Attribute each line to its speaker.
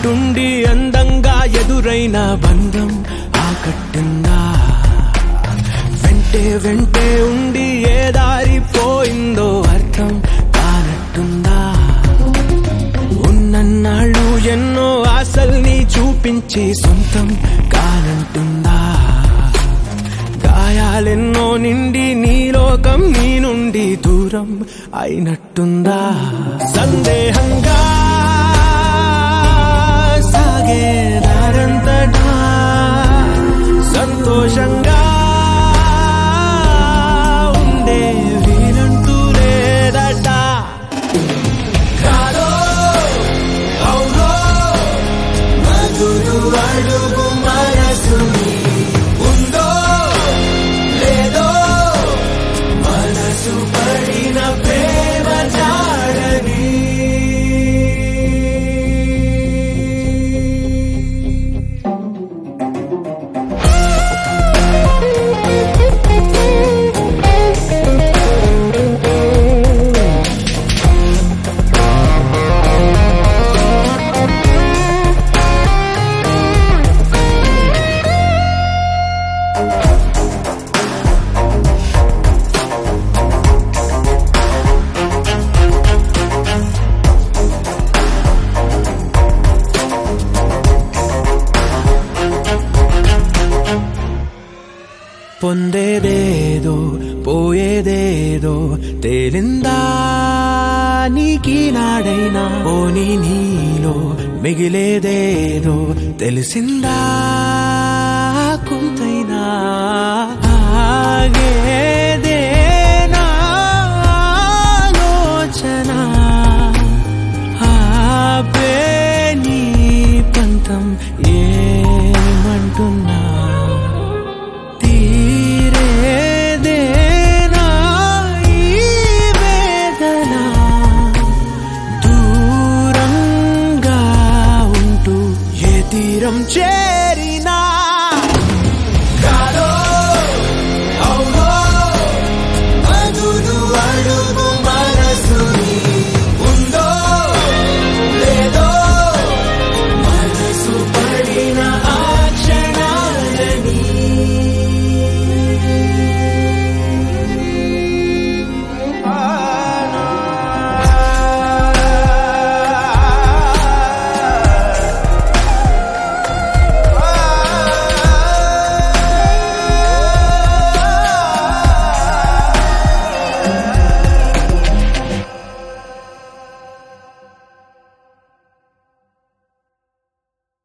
Speaker 1: వెంటుండి అందంగా ఎదురైన బంధం ఆకట్టిందా వెంటే వెంటే ఉండి ఏ దారి పోయిందో అర్థం కానట్టుందా ఉన్నన్నాళ్ళు ఎన్నో ఆశల్ని చూపించి సొంతం కానంటుందా గాయాలెన్నో నిండి నీ లోకం నీ నుండి దూరం అయినట్టుందా సందేహంగా సాగే దారంతటా సంతోషంగా ఉండే వీలంటూ లేదట కాదో అవునో మధురు అడుగు మనసు ఉందో లేదో మనసు పడిన ప్రేమ జాడని పొందేదేదో పోయేదేదో తేలిందా నీకీ నాడైనా పోనీ నీలో మిగిలేదేదో తెలిసిందా కొంతైనా ఆగేదేనా ఆలోచన ఆపే నీ పంతం ఏమంటున్నా తీరేదేనా ఈ వేదన దూరంగా ఉంటూ ఏ తీరం చే